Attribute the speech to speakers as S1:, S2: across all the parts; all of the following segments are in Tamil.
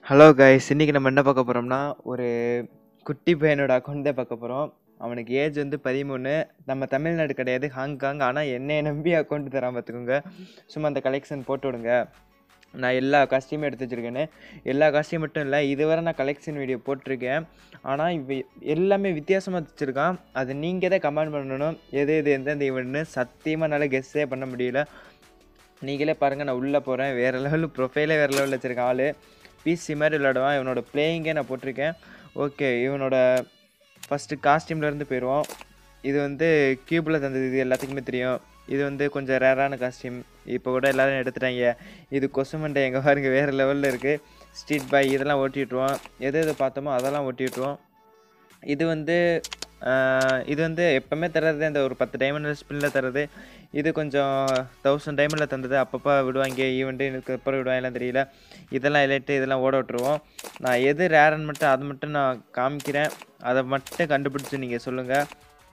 S1: ஹலோ கைஸ் இன்னைக்கு நம்ம என்ன பார்க்க போகிறோம்னா ஒரு குட்டி பையனோட அக்கௌண்ட் தான் பார்க்க போகிறோம் அவனுக்கு ஏஜ் வந்து பதிமூணு நம்ம தமிழ்நாடு கிடையாது ஹாங்காங் ஆனால் என்னைய நம்பி அக்கௌண்ட் தரான் பார்த்துக்கோங்க சும்மா அந்த கலெக்ஷன் போட்டு விடுங்க நான் எல்லா காஸ்டியூமும் எடுத்து வச்சுருக்கேன்னு எல்லா காஸ்டியூம் மட்டும் இல்லை இதுவரை நான் கலெக்ஷன் வீடியோ போட்டிருக்கேன் ஆனால் இவ எல்லாமே வித்தியாசமாக வச்சுருக்கான் அது நீங்கள் தான் கமெண்ட் பண்ணணும் எது எது எந்தெந்த இவன்னு சத்தியமாக என்னால் கெஸ்ஸே பண்ண முடியல நீங்களே பாருங்கள் நான் உள்ளே போகிறேன் வேறு லெவலில் ப்ரொஃபைலே வேறு லெவலில் வச்சுருக்கேன் ஆள் பிசி மாதிரி விளையாடுவான் இவனோட பிளேயிங்கே நான் போட்டிருக்கேன் ஓகே இவனோட ஃபஸ்ட்டு காஸ்டியூம்லேருந்து போயிடுவோம் இது வந்து கியூபில் தந்தது இது எல்லாத்துக்குமே தெரியும் இது வந்து கொஞ்சம் ரேரான காஸ்டியூம் இப்போ கூட எல்லோரும் எடுத்துட்டாங்க இது கொசுமண்டை எங்கள் பாருங்க வேறு லெவலில் இருக்குது ஸ்ட்ரீட் பாய் இதெல்லாம் ஓட்டி விட்ருவோம் எது எது பார்த்தோமோ அதெல்லாம் ஓட்டி விட்ருவோம் இது வந்து ஆஹ், இது வந்து எப்போவுமே தர்றது அந்த ஒரு பத்து டைமண்ட் ஸ்பின்னில் தர்றது இது கொஞ்சம் தௌசண்ட் டைமண்டில் தந்தது அப்பப்போ விடுவாங்க ஈவெண்ட்டு இதுக்கு அப்புறம் விடுவாங்கலாம் தெரியல இதெல்லாம் இலைட்டு இதெல்லாம் ஓட விட்ருவோம் நான் எது ரேரன் மட்டும் அது மட்டும் நான் காமிக்கிறேன் அதை மட்டும் கண்டுபிடிச்சி நீங்கள் சொல்லுங்கள்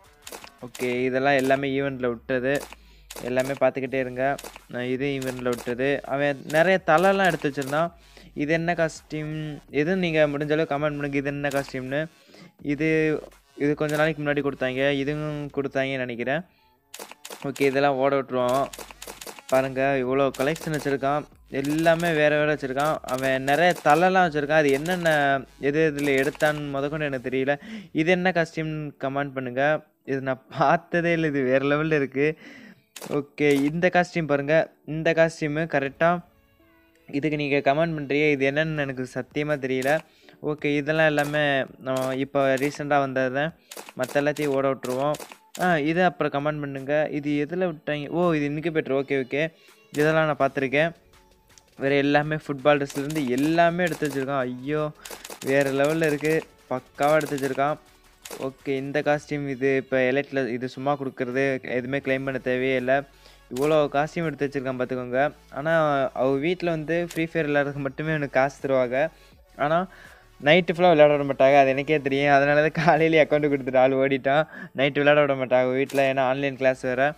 S1: ஓகே இதெல்லாம் எல்லாமே ஈவெண்ட்டில் விட்டது எல்லாமே பார்த்துக்கிட்டே இருங்க நான் இது ஈவெண்ட்டில் விட்டது அவன் நிறைய தலைலாம் எடுத்து வச்சுருந்தான் இது என்ன காஸ்டியூம் எதுவும் நீங்கள் முடிஞ்ச அளவு கமெண்ட் பண்ணுங்க இது என்ன காஸ்டியூம்னு இது இது கொஞ்ச நாளைக்கு முன்னாடி கொடுத்தாங்க இதுவும் கொடுத்தாங்கன்னு நினைக்கிறேன் ஓகே இதெல்லாம் ஓட விட்ருவோம் பாருங்கள் இவ்வளோ கலெக்ஷன் வச்சுருக்கான் எல்லாமே வேறு வேறு வச்சுருக்கான் அவன் நிறைய தலைலாம் வச்சுருக்கான் அது என்னென்ன எது இதில் எடுத்தான்னு முதற்கொண்டு எனக்கு தெரியல இது என்ன காஸ்டியூம் கமெண்ட் பண்ணுங்கள் இது நான் பார்த்ததே இல்லை இது வேறு லெவலில் இருக்குது ஓகே இந்த காஸ்டியூம் பாருங்கள் இந்த காஸ்டியூமு கரெக்டாக இதுக்கு நீங்கள் கமெண்ட் பண்ணுறீங்க இது என்னன்னு எனக்கு சத்தியமாக தெரியல ஓகே இதெல்லாம் எல்லாமே நம்ம இப்போ ரீசெண்டாக வந்தது மற்ற எல்லாத்தையும் ஓட விட்ருவோம் ஆ இது அப்புறம் கமெண்ட் பண்ணுங்க இது எதில் விட்டாங்க ஓ இது இன்னைக்கு பெட்ரு ஓகே ஓகே இதெல்லாம் நான் பார்த்துருக்கேன் வேறு எல்லாமே ஃபுட்பால் ட்ரெஸ்லேருந்து எல்லாமே எடுத்து வச்சுருக்கான் ஐயோ வேறு லெவலில் இருக்குது பக்காவாக எடுத்து வச்சுருக்கான் ஓகே இந்த காஸ்டியூம் இது இப்போ எலைட்டில் இது சும்மா கொடுக்குறது எதுவுமே க்ளைம் பண்ண தேவையே இல்லை இவ்வளோ காஸ்டியூம் எடுத்து வச்சுருக்கான் பார்த்துக்கோங்க ஆனால் அவ வீட்டில் வந்து ஃப்ரீ ஃபயர் விளையாடுறதுக்கு மட்டுமே எனக்கு காசு தருவாங்க ஆனால் நைட்டு ஃபுல்லாக விளையாட விட மாட்டாங்க அது எனக்கே தெரியும் அதனால தான் காலையிலேயே அக்கௌண்ட் கொடுத்துட்டு ஆள் ஓடிட்டான் நைட்டு விளையாட விட மாட்டாங்க வீட்டில் ஏன்னா ஆன்லைன் கிளாஸ் வேறு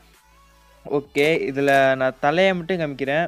S1: ஓகே இதில் நான் தலையை மட்டும் காமிக்கிறேன்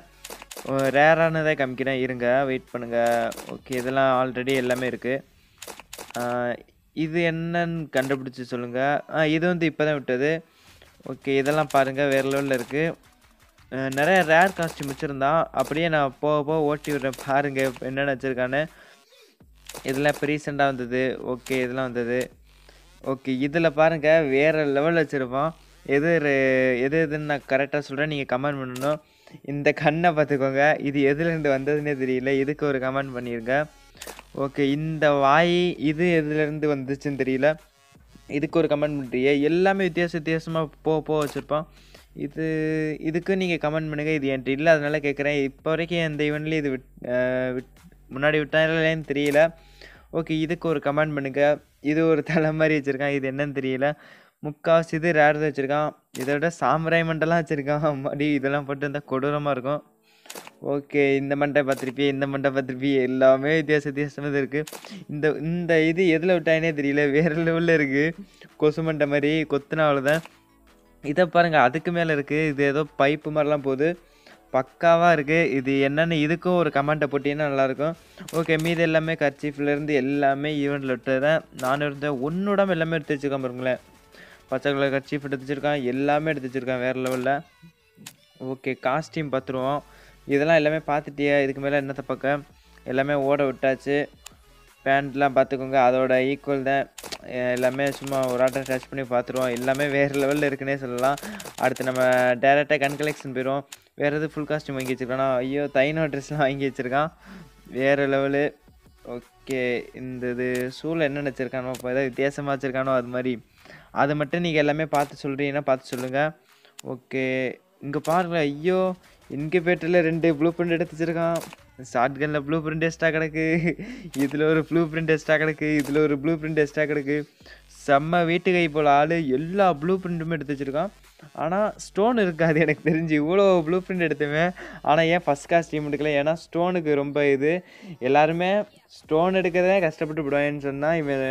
S1: ரேரானதை காமிக்கிறேன் இருங்க வெயிட் பண்ணுங்கள் ஓகே இதெல்லாம் ஆல்ரெடி எல்லாமே இருக்குது இது என்னன்னு கண்டுபிடிச்சி சொல்லுங்கள் இது வந்து இப்போ தான் விட்டது ஓகே இதெல்லாம் பாருங்கள் வேறு லெவலில் இருக்குது நிறைய ரேர் காஸ்டியூம் வச்சுருந்தான் அப்படியே நான் போக போக ஓட்டி விடுறேன் பாருங்கள் என்னென்ன வச்சுருக்கான்னு இதெல்லாம் இப்போ ரீசெண்டாக வந்தது ஓகே இதெல்லாம் வந்தது ஓகே இதில் பாருங்கள் வேறு லெவலில் வச்சுருப்பான் எது re- எது எதுன்னு நான் கரெக்டாக சொல்கிறேன் நீங்கள் கமெண்ட் பண்ணணும் இந்த கண்ணை பார்த்துக்கோங்க இது எதுலேருந்து வந்ததுன்னே தெரியல இதுக்கு ஒரு கமெண்ட் பண்ணிருங்க ஓகே இந்த வாய் இது எதுலேருந்து வந்துச்சுன்னு தெரியல இதுக்கு ஒரு கமெண்ட் பண்ணுறீங்க எல்லாமே வித்தியாச வித்தியாசமாக போ போ வச்சுருப்பான் இது இதுக்கு நீங்கள் கமெண்ட் பண்ணுங்கள் இது என்கிட்ட இல்லை அதனால கேட்குறேன் இப்போ வரைக்கும் எந்த ஈவெண்ட்லேயும் இது விட் அஹ் விட் முன்னாடி விட்டாங்களேன்னு தெரியல ஓகே இதுக்கு ஒரு கமெண்ட் பண்ணுங்கள் இது ஒரு தலை மாதிரி வச்சுருக்கான் இது என்னன்னு தெரியல முக்கால்வாசி இது ரேர் வச்சுருக்கான் இதை விட சாம்பராய் மண்டெல்லாம் வச்சுருக்கான் மடி இதெல்லாம் போட்டு இருந்தால் கொடூரமாக இருக்கும் ஓகே இந்த மண்டை பார்த்துருப்பியே இந்த மண்டை பார்த்துருப்பியே எல்லாமே வித்தியாச வித்தியாசமாக இருக்குது இந்த இந்த இது எதில் விட்டாங்கன்னே தெரியல வேறு லெவலில் இருக்குது கொசு மண்டை மாதிரி கொத்துனா அவ்வளோதான் இதை பாருங்கள் அதுக்கு மேலே இருக்குது இது ஏதோ பைப்பு மாதிரிலாம் போகுது பக்காவாக இருக்குது இது என்னென்னு இதுக்கும் ஒரு கமெண்ட்டை போட்டிங்கன்னா நல்லாயிருக்கும் ஓகே மீதி எல்லாமே கர்ச்சீஃப்லேருந்து எல்லாமே ஈவெண்ட்டில் விட்டது தான் நானும் இருந்தேன் ஒன்றுடாம எல்லாமே எடுத்து வச்சுருக்கான் பாருங்களேன் பச்சை கலர் கர்ச்சீஃப் எடுத்து வச்சுருக்கான் எல்லாமே எடுத்து வச்சுருக்கான் வேறு லெவலில் ஓகே காஸ்டியூம் பார்த்துருவோம் இதெல்லாம் எல்லாமே பார்த்துட்டியா இதுக்கு மேலே என்னத்தை பார்க்க எல்லாமே ஓட விட்டாச்சு பேண்ட்லாம் பார்த்துக்கோங்க அதோட ஈக்குவல் தான் அஹ் எல்லாமே சும்மா ஒரு ஆட்டம் டச் பண்ணி பார்த்துருவோம் எல்லாமே வேறு லெவலில் இருக்குன்னே சொல்லலாம் அடுத்து நம்ம டேரெக்டாக கன் கலெக்ஷன் போயிடுவோம் வேறு எது ஃபுல் காஸ்டியூம் வாங்கி வச்சுருக்கானா ஐயோ தைனோ ட்ரெஸ்லாம் வாங்கி வச்சுருக்கான் வேறு லெவலு ஓகே இந்த இது ஷூவில் என்ன வச்சுருக்கானோ இப்போ ஏதாவது வித்தியாசமாக வச்சுருக்கானோ அது மாதிரி அதை மட்டும் நீங்கள் எல்லாமே பார்த்து சொல்கிறீங்கன்னா பார்த்து சொல்லுங்கள் ஓகே இங்கே பாருங்க ஐயோ இன்குபேட்டரில் ரெண்டு ப்ளூ பிரிண்ட் எடுத்து வச்சிருக்கான் ஷார்ட் கனில் ப்ளூ பிரிண்ட் எக்ஸ்ட்ரா கிடக்கு இதில் ஒரு ப்ளூ பிரிண்ட் எக்ஸ்ட்ரா கிடக்கு இதில் ஒரு ப்ளூ பிரிண்ட் எக்ஸ்ட்ரா கிடக்கு செம்ம வீட்டு கை போல் ஆள் எல்லா ப்ளூ பிரிண்ட்டுமே எடுத்து வச்சிருக்கான் ஆனால் ஸ்டோன் இருக்காது எனக்கு தெரிஞ்சு இவ்வளோ ப்ளூ பிரிண்ட் எடுத்துவேன் ஆனால் ஏன் ஃபஸ்ட் காஸ்டியூம் எடுக்கல ஏன்னா ஸ்டோனுக்கு ரொம்ப இது எல்லாருமே ஸ்டோன் எடுக்கிறதே கஷ்டப்பட்டு விடுவாங்கன்னு சொன்னால் இவன்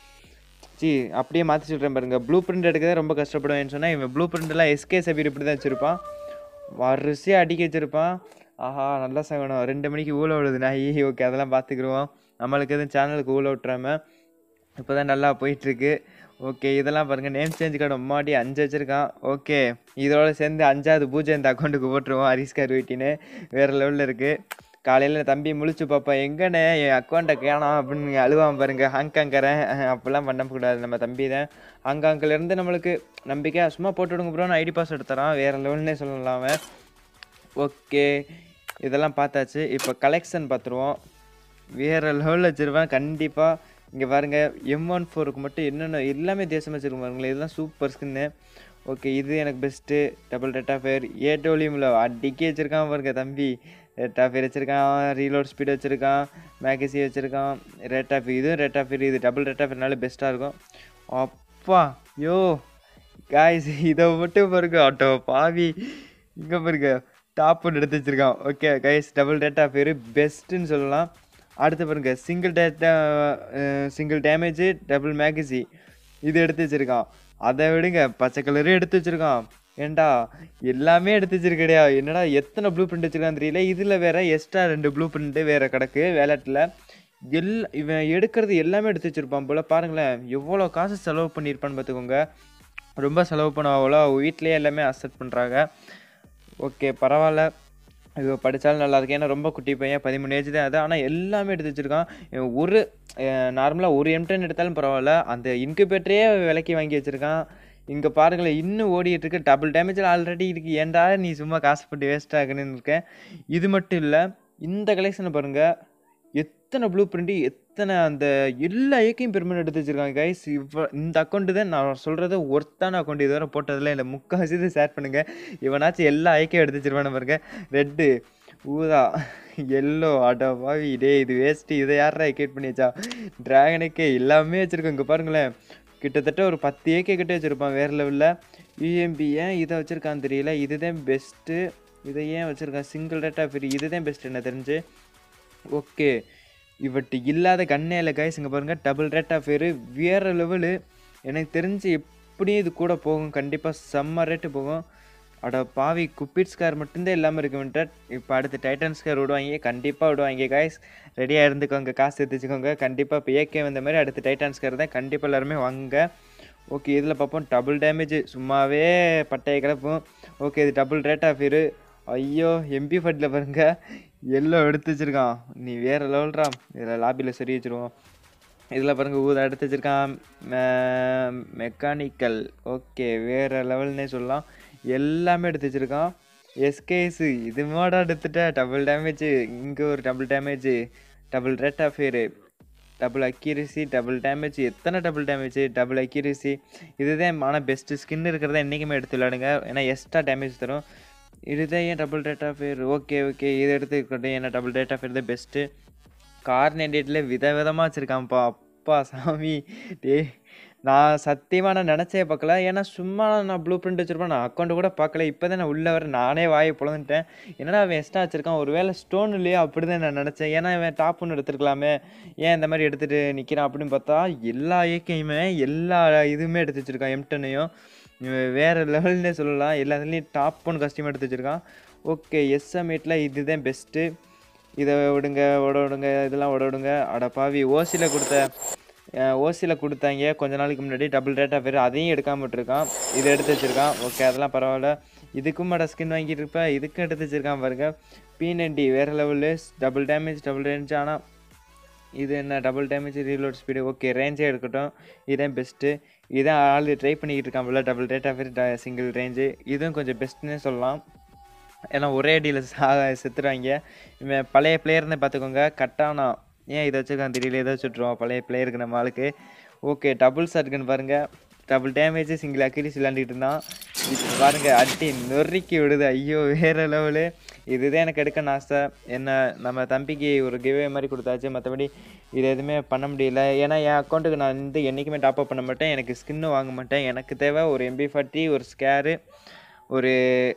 S1: சி அப்படியே மாற்றி சொல்கிறேன் பாருங்க ப்ளூ பிரிண்ட் எடுக்கவே ரொம்ப கஷ்டப்படுவேன்னு சொன்னால் இவன் ப்ளூ பிரிண்ட்லாம் எஸ்கே சபீர் இப்படி தான் வச்சுருப்பான் வரிசையாக அடிக்க வச்சுருப்பான் ஆஹா நல்லா சகனம் ரெண்டு மணிக்கு ஊழ விழுது நாய் ஓகே அதெல்லாம் பார்த்துக்குருவோம் நம்மளுக்கு எதுவும் சேனலுக்கு ஊழ விட்டுறாம இப்போ தான் நல்லா போயிட்டுருக்கு ஓகே இதெல்லாம் பாருங்கள் நேம் சேஞ்ச் கார்டு அம்மாடி அஞ்சு வச்சுருக்கான் ஓகே இதோட சேர்ந்து அஞ்சாவது பூஜை இந்த அக்கௌண்ட்டுக்கு போட்டுருவோம் ஹரிஸ்கார் வீட்டின்னு வேறு லெவலில் இருக்குது காலையில் தம்பி முழிச்சு பார்ப்பேன் எங்கண்ணே என் அக்கௌண்ட்டை கேணாம் அப்படின்னு அழுவான் பாருங்க ஹாங்காங்கரன் அப்படிலாம் பண்ணக்கூடாது நம்ம தம்பி தான் ஹாங்காங்லேருந்து நம்மளுக்கு நம்பிக்கை சும்மா போட்டு விடுங்க ப்ரோ நான் ஐடி பாஸ் எடுத்துறான் வேறு லெவல்னே சொல்லலாம் அவன் ஓகே இதெல்லாம் பார்த்தாச்சு இப்போ கலெக்ஷன் பார்த்துருவோம் வேறு லெவலில் வச்சுருவேன் கண்டிப்பாக இங்கே பாருங்க எம் ஒன் ஃபோருக்கு மட்டும் என்னென்ன எல்லாமே தேசம் வச்சுருக்க பாருங்களேன் இதெல்லாம் சூப்பர் ஸ்கின்னு ஓகே இது எனக்கு best double rate of fire ஏட்டோலியமில் அடிக்கி வச்சுருக்கான் பாருங்க தம்பி ரேட் ஆஃப் ஃபேர் வச்சுருக்கான் ரீலோட் ஸ்பீட் வச்சுருக்கான் மேகசி வச்சுருக்கான் ரேட் ஆஃப் இதுவும் ரேட் ஆஃப் ஃபேர் இது டபுள் ரேட் ஆஃப் ஃபேர்னால பெஸ்ட்டாக இருக்கும் அப்பா யோ காய்ஸ் இதை மட்டும் பாருங்க ஆட்டோ பாவி இங்கே பாருங்க டாப் ஒன்று எடுத்து வச்சிருக்கான் ஓகே கைஸ் டபுள் டேட்டா பேர் பெஸ்ட்டுன்னு சொல்லலாம் அடுத்து பாருங்க single data single damage double மேகசி இது எடுத்து வச்சிருக்கான் அதை விடுங்க பச்சை கலரும் எடுத்து வச்சிருக்கான் ஏன்டா எல்லாமே எடுத்து வச்சிருக்கடியா என்னடா எத்தனை ப்ளூ பிரிண்ட் வச்சிருக்கான்னு தெரியல இதில் வேற எக்ஸ்ட்ரா ரெண்டு ப்ளூ பிரிண்ட்டு வேற கிடக்கு வேலட்டில் எல் இவன் எடுக்கிறது எல்லாமே எடுத்து வச்சிருப்பான் போல பாருங்களேன் எவ்வளோ காசு செலவு பண்ணியிருப்பான்னு பார்த்துக்கோங்க ரொம்ப செலவு பண்ண அவ்வளோ வீட்லேயே எல்லாமே அக்செப்ட் பண்ணுறாங்க ஓகே பரவாயில்ல இது படித்தாலும் நல்லா இருக்கு ஏன்னா ரொம்ப குட்டி பையன் பதிமூணு ஏஜ் தான் அது ஆனால் எல்லாமே எடுத்து வச்சிருக்கான் இவன் ஒரு நார்மலாக ஒரு எம்டன் எடுத்தாலும் பரவாயில்ல அந்த இன்குபேட்டரே விலைக்கு வாங்கி வச்சிருக்கான் இங்கே பாருங்களேன் இன்னும் ஓடிட்டு இருக்கு டபுள் டேமேஜில் ஆல்ரெடி இருக்கு ஏன்டா நீ சும்மா காசு போட்டு வேஸ்ட் ஆகுன்னு இருக்கேன் இது மட்டும் இல்லை இந்த கலெக்ஷனை பாருங்கள் எத்தனை ப்ளூ பிரிண்ட்டு எத்தனை அந்த எல்லா ஏக்கையும் பெருமையாக எடுத்து வச்சிருக்காங்க கைஸ் இவ்வளோ இந்த அக்கௌண்ட்டு தான் நான் சொல்கிறது ஒர்த்தான அக்கௌண்ட் இதுவரை போட்டதில் இல்லை முக்கால்வாசி இதை ஷேர் பண்ணுங்கள் இவனாச்சும் எல்லா ஐக்கையும் எடுத்து வச்சிருவானு பாருங்க ரெட்டு ஊதா எல்லோ அட பாவி டே இது வேஸ்ட்டு இதை யாரா எக்கேட் பண்ணி வச்சா ட்ராகனுக்கே எல்லாமே வச்சுருக்கோம் இங்கே பாருங்களேன் கிட்டத்தட்ட ஒரு பத்து ஏக்கே கிட்ட வச்சுருப்பான் வேறு லெவலில் யூஎம்பி ஏன் இதை வச்சுருக்கான்னு தெரியல இதுதான் பெஸ்ட்டு இதை ஏன் வச்சுருக்கான் சிங்கிள் ரேட்டாக ஃப்ரீ இதுதான் பெஸ்ட் என்ன தெரிஞ்சு ஓகே இவட்டு இல்லாத கண்ணே இல்லை கைஸ் இங்கே பாருங்கள் டபுள் ரேட் ஆஃப் ஃபேரு வேறு லெவலு எனக்கு தெரிஞ்சு எப்படியும் இது கூட போகும் கண்டிப்பாக செம்ம ரேட்டு போகும் அட பாவி குப்பிட்ஸ் கார் மட்டும்தான் இல்லாமல் இருக்க விட்டார் இப்போ அடுத்து டைட்டன்ஸ் கார் விடுவாங்க கண்டிப்பாக விடுவாங்க காய்ஸ் ரெடியாக இருந்துக்கோங்க காசு எடுத்து வச்சுக்கோங்க கண்டிப்பாக இப்போ ஏகே வந்த மாதிரி அடுத்து டைட்டன்ஸ் கார் தான் கண்டிப்பாக எல்லாருமே வாங்க ஓகே இதில் பார்ப்போம் டபுள் டேமேஜ் சும்மாவே பட்டையை கிளப்பும் ஓகே இது டபுள் ரேட் ஆஃப் இரு ஐயோ எம்பி ஃபட்டில் பாருங்க எல்லோ எடுத்து வச்சிருக்கான் நீ வேறு லெவல்ரா இதில் லாபியில் சரி வச்சிருவோம் இதில் பாருங்க ஊதா எடுத்து வச்சிருக்கான் மெக்கானிக்கல் ஓகே வேறு லெவல்னே சொல்லலாம் எல்லாமே எடுத்து வச்சிருக்கான் எஸ்கேஸு இது மாடா எடுத்துட்ட டபுள் டேமேஜ் இங்கே ஒரு double damage double rate of fire double accuracy double damage எத்தனை டபுள் டேமேஜ் டபுள் அக்யூரசி இதுதான் ஆனால் பெஸ்ட்டு ஸ்கின் இருக்கிறத என்றைக்குமே எடுத்து விளையாடுங்க ஏன்னா எக்ஸ்ட்ரா டேமேஜ் தரும் இதுதான் ஏன் double rate of fire okay okay இது எடுத்துக்கிட்டோம் ஏன்னா டபுள் ரேட் ஆஃப் ஃபேர் தான் பெஸ்ட்டு கார்னேடேட்டில் வித விதமாக வச்சுருக்கான்ப்பா அப்பா சாமி டே நான் சத்தியமாக நான் நினச்சே பார்க்கல ஏன்னா சும்மா நான் ப்ளூ பிரிண்ட் வச்சுருப்பேன் நான் அக்கௌண்ட்டு கூட பார்க்கல இப்போ தான் நான் உள்ளே வர நானே வாயை பொழந்துட்டேன் என்னடா அவன் எக்ஸ்ட்ரா வச்சுருக்கான் ஒரு வேளை ஸ்டோன் இல்லையா அப்படி தான் நான் நினச்சேன் ஏன்னா இவன் டாப் ஒன்று எடுத்துருக்கலாமே ஏன் இந்த மாதிரி எடுத்துகிட்டு நிற்கிறான் அப்படின்னு பார்த்தா எல்லா இயக்கையுமே எல்லா இதுவுமே எடுத்து வச்சுருக்கான் எம்டனையும் வேறு லெவல்னே சொல்லலாம் எல்லாத்துலேயும் டாப் ஒன் கஸ்டியூம் எடுத்து வச்சுருக்கான் ஓகே எஸ்எம்ஏட்டில் இதுதான் பெஸ்ட்டு இதை விடுங்க விட விடுங்க இதெல்லாம் விட விடுங்க அட பாவி ஓசியில் கொடுத்த ஓசியில் கொடுத்தாங்க கொஞ்ச நாளைக்கு முன்னாடி டபுள் ரேட்டாக பேர் அதையும் எடுக்காம விட்டுருக்கான் இதை எடுத்து வச்சுருக்கான் ஓகே அதெல்லாம் பரவாயில்ல இதுக்கும் அட ஸ்கின் வாங்கிட்டு இருப்பேன் இதுக்கும் எடுத்து வச்சுருக்கான் பாருங்க பிஎன்டி வேறு level double damage double range ஆனால் இது என்ன double damage reload speed okay ரேஞ்சே எடுக்கட்டும் இதுதான் பெஸ்ட்டு இதான் ஆள் ட்ரை பண்ணிக்கிட்டு இருக்கான் போல டபுள் ரேட்டாக பேர் சிங்கிள் ரேஞ்சு இதுவும் கொஞ்சம் பெஸ்ட்டுன்னே சொல்லலாம் ஏன்னா ஒரே அடியில் சா செத்துறாங்க இவன் பழைய பிளேயர்னு பார்த்துக்கோங்க கட்டானா ஏன் இதை வச்சுருக்கான் தெரியல இதை வச்சுட்ருவோம் பழைய பிளேயருக்கு நம்ம ஆளுக்கு ஓகே டபுள் ஷாட்கன் பாருங்கள் டபுள் டேமேஜ் சிங்கிள் அக்கிரிஸ் விளாண்டுட்டு இருந்தான் இப்போ பாருங்கள் அடி நொறுக்கி விடுது ஐயோ வேறு லெவலு இதுதான் எனக்கு எடுக்கணும் ஆசை என்ன நம்ம தம்பிக்கு ஒரு கிவே மாதிரி கொடுத்தாச்சு மற்றபடி இது எதுவுமே பண்ண முடியல ஏன்னா என் அக்கௌண்ட்டுக்கு நான் வந்து என்றைக்குமே டாப் அப் பண்ண மாட்டேன் எனக்கு ஸ்கின்னும் வாங்க மாட்டேன் எனக்கு தேவை ஒரு எம்பி ஃபார்ட்டி ஒரு ஸ்கேரு ஒரு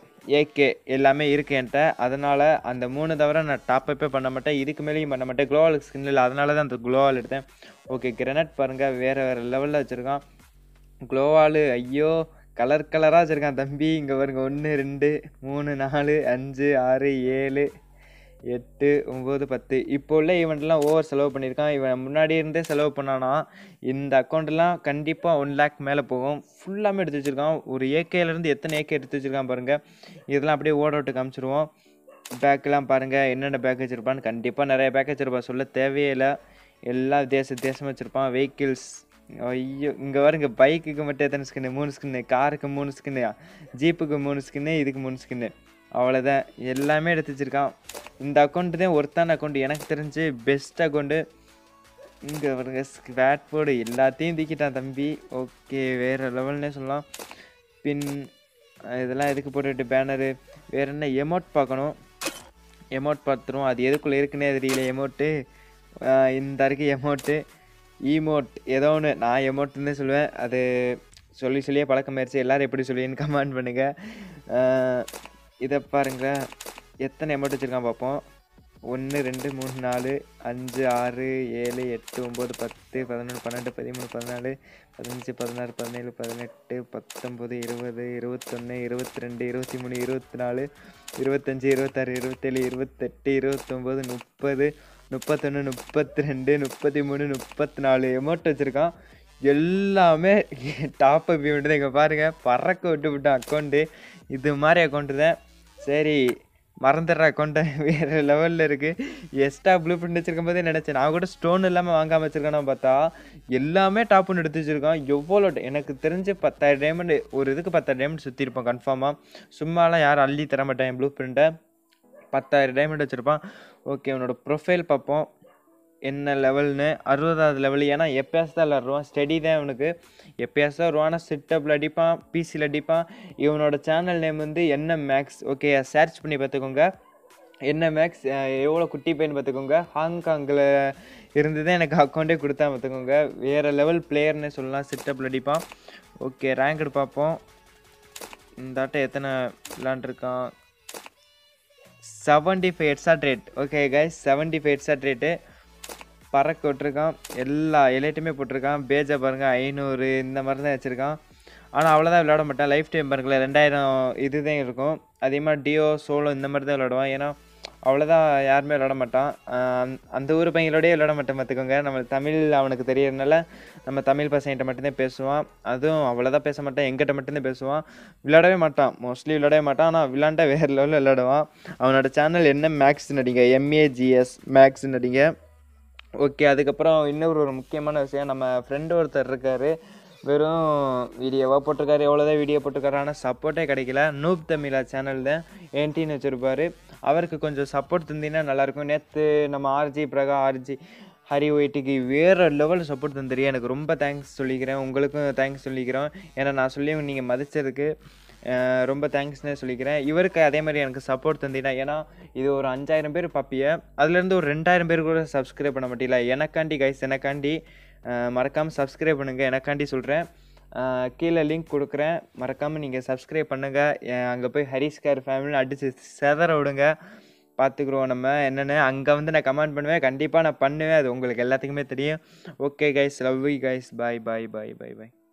S1: ஏகே எல்லாமே இருக்கு என்கிட்ட அதனால் அந்த மூணு தவிர நான் டாப் அப்பே பண்ண மாட்டேன் இதுக்கு மேலேயும் பண்ண மாட்டேன் க்ளோவால் ஸ்கின் இல்லை அதனால தான் அந்த க்ளோவால் எடுத்தேன் ஓகே கிரனட் பாருங்கள் வேறு வேறு லெவலில் வச்சுருக்கான் க்ளோவால் ஐயோ கலர் கலராக வச்சுருக்கான் தம்பி இங்கே பாருங்க ஒன்று ரெண்டு மூணு நாலு அஞ்சு ஆறு ஏழு எட்டு ஒம்பது பத்து இப்போ உள்ள ஈவெண்ட்லாம் ஓவர் செலவு பண்ணியிருக்கான் இவன் முன்னாடி இருந்தே செலவு பண்ணானா இந்த அக்கௌண்ட்லாம் கண்டிப்பாக ஒன் லேக் மேலே போகும் ஃபுல்லாமே எடுத்து வச்சுருக்கான் ஒரு ஏகேலேருந்து எத்தனை ஏகே எடுத்து வச்சுருக்கான் பாருங்கள் இதெல்லாம் அப்படியே ஓட விட்டு காமிச்சிருவோம் பேக்கெலாம் பாருங்கள் என்னென்ன பேக் வச்சுருப்பான்னு கண்டிப்பாக நிறைய பேக் வச்சுருப்பான் சொல்ல தேவையே இல்லை எல்லா தேச தேசம் வச்சுருப்பான் வெஹிக்கிள்ஸ் ஐயோ இங்கே பாருங்க பைக்குக்கு மட்டும் எத்தனை ஸ்கின்னு மூணு ஸ்கின்னு காருக்கு மூணு ஸ்கின்னு ஜீப்புக்கு மூணு ஸ்கின்னு இதுக்கு மூணு ஸ்கின்னு அவ்வளோதான் எல்லாமே எடுத்து வச்சுருக்கான் இந்த அக்கௌண்ட்டு தான் ஒருத்தான அக்கௌண்ட் எனக்கு தெரிஞ்சு பெஸ்ட் அக்கௌண்ட்டு இங்கே பாருங்க ஸ்க்வாட் போர்டு எல்லாத்தையும் தூக்கிட்டான் தம்பி ஓகே வேறு லெவல்னே சொல்லலாம் பின் இதெல்லாம் எதுக்கு போட்டுட்டு பேனரு வேறு என்ன எமௌண்ட் பார்க்கணும் எமௌண்ட் பார்த்துருவோம் அது எதுக்குள்ளே இருக்குன்னே தெரியல எமௌண்ட்டு இந்த இருக்கு எமௌண்ட்டு ஈமோட் ஏதோ ஒன்று நான் எமௌண்ட்டுன்னு சொல்லுவேன் அது சொல்லி சொல்லியே பழக்கமாயிருச்சு எல்லோரும் எப்படி சொல்லுவீன்னு கமெண்ட் பண்ணுங்கள் இதை பாருங்களேன் எத்தனை எமௌண்ட் வச்சுருக்கான் பார்ப்போம் ஒன்று ரெண்டு மூணு நாலு அஞ்சு ஆறு ஏழு எட்டு ஒம்பது பத்து பதினொன்று பன்னெண்டு பதிமூணு பதினாலு பதினஞ்சு பதினாறு பதினேழு பதினெட்டு பத்தொம்பது இருபது இருபத்தொன்று இருபத்தி ரெண்டு இருபத்தி மூணு இருபத்தி நாலு இருபத்தஞ்சி இருபத்தாறு இருபத்தேழு இருபத்தெட்டு இருபத்தொம்போது முப்பது முப்பத்தொன்று முப்பத்தி ரெண்டு முப்பத்தி மூணு முப்பத்தி நாலு எமௌண்ட் வச்சுருக்கான் எல்லாமே டாப் அப் தான் இங்கே பாருங்கள் பறக்க விட்டு விட்ட அக்கௌண்ட்டு இது மாதிரி அக்கௌண்ட்டு தான் சரி மறந்துடுற அக்கௌண்ட்டை வேறு லெவலில் இருக்குது எக்ஸ்ட்ரா ப்ளூ பிரிண்ட் வச்சிருக்கும் போதே நினச்சேன் நான் கூட ஸ்டோன் இல்லாமல் வாங்காமல் வச்சிருக்கேன்னு பார்த்தா எல்லாமே டாப்னு எடுத்து வச்சுருக்கான் எவ்வளோ எனக்கு தெரிஞ்சு பத்தாயிரம் டைமண்ட் ஒரு இதுக்கு பத்தாயிரம் டைமண்ட் சுற்றிருப்போம் கன்ஃபார்மாக சும்மாலாம் யாரும் அள்ளி தர மாட்டேன் ப்ளூ பிரிண்ட்டை பத்தாயிரம் டைமண்ட் வச்சுருப்பான் ஓகே உன்னோட ப்ரொஃபைல் பார்ப்போம் என்ன லெவல்னு அறுபதாவது லெவல் ஏன்னா எப்பயாச்சும் தான் விளாடுவான் ஸ்டடி தான் இவனுக்கு எப்பயாச்சும் தான் வருவான் சிட்டப்பில் அடிப்பான் பிசியில் அடிப்பான் இவனோட சேனல் நேம் வந்து என்ன மேக்ஸ் ஓகே சர்ச் பண்ணி பார்த்துக்கோங்க என்ன மேக்ஸ் எவ்வளோ குட்டி பையன் பார்த்துக்கோங்க ஹாங்காங்கில் இருந்து தான் எனக்கு அக்கௌண்ட்டே கொடுத்தா பார்த்துக்கோங்க வேறு லெவல் பிளேயர்னே சொல்லலாம் சிட்டப்பில் அடிப்பான் ஓகே ரேங்க்டு பார்ப்போம் இந்த ஆட்டம் எத்தனை விளாண்டுருக்கான் seventy five headshot rate okay guys seventy five headshot rate பறக்க விட்டுருக்கான் எல்லா எலைட்டுமே போட்டிருக்கான் பேஜை பாருங்கள் ஐநூறு இந்த மாதிரி தான் வச்சுருக்கான் ஆனால் அவ்வளோதான் விளையாட மாட்டான் லைஃப் டைம் பாருங்களேன் ரெண்டாயிரம் இது தான் இருக்கும் அதே மாதிரி டியோ சோலோ இந்த மாதிரி தான் விளையாடுவான் ஏன்னா அவ்வளோதான் யாருமே விளையாட மாட்டான் அந்த ஊர் பையங்களோடய விளையாட மாட்டேன் பார்த்துக்கோங்க நம்ம தமிழ் அவனுக்கு தெரியறதுனால நம்ம தமிழ் பசங்கிட்ட மட்டும்தான் பேசுவான் அதுவும் அவ்வளோதான் பேச மாட்டான் எங்கிட்ட மட்டும்தான் பேசுவான் விளையாடவே மாட்டான் மோஸ்ட்லி விளையாடவே மாட்டான் ஆனால் விளாண்டா வேறு லெவலில் விளையாடுவான் அவனோட சேனல் என்ன மேக்ஸ் நடிங்க எம்ஏஜிஎஸ் மேக்ஸ் நடிங்க ஓகே அதுக்கப்புறம் இன்னொரு ஒரு முக்கியமான விஷயம் நம்ம ஃப்ரெண்டு ஒருத்தர் இருக்கார் வெறும் வீடியோவாக போட்டிருக்காரு எவ்வளோதான் வீடியோ போட்டிருக்காரு ஆனால் சப்போர்ட்டே கிடைக்கல நூப் தமிழா சேனல் தான் என்டின்னு வச்சுருப்பாரு அவருக்கு கொஞ்சம் சப்போர்ட் தந்தீங்கன்னா நல்லாயிருக்கும் நேற்று நம்ம ஆர்ஜி பிரகா ஆர்ஜி ஹரி ஒயிட்டுக்கு வேறு லெவல் சப்போர்ட் தந்துரு எனக்கு ரொம்ப தேங்க்ஸ் சொல்லிக்கிறேன் உங்களுக்கும் தேங்க்ஸ் சொல்லிக்கிறேன் ஏன்னா நான் சொல்லி நீங்கள் மதிச்சதுக்கு ரொம்ப தேங்க்ஸ்னே சொல்லிக்கிறேன் இவருக்கு அதே மாதிரி எனக்கு சப்போர்ட் தந்தீங்கன்னா ஏன்னா இது ஒரு அஞ்சாயிரம் பேர் பார்ப்பிய அதுலேருந்து ஒரு ரெண்டாயிரம் பேர் கூட சப்ஸ்கிரைப் பண்ண மாட்டீங்களா எனக்காண்டி கைஸ் எனக்காண்டி மறக்காமல் சப்ஸ்கிரைப் பண்ணுங்கள் எனக்காண்டி சொல்கிறேன் கீழே லிங்க் கொடுக்குறேன் மறக்காமல் நீங்கள் சப்ஸ்கிரைப் பண்ணுங்கள் அங்கே போய் ஹரிஸ்கார் ஃபேமிலின்னு அடித்து செதற விடுங்க பார்த்துக்குருவோம் நம்ம என்னென்னு அங்கே வந்து நான் கமெண்ட் பண்ணுவேன் கண்டிப்பாக நான் பண்ணுவேன் அது உங்களுக்கு எல்லாத்துக்குமே தெரியும் okay guys love you guys bye bye bye bye bye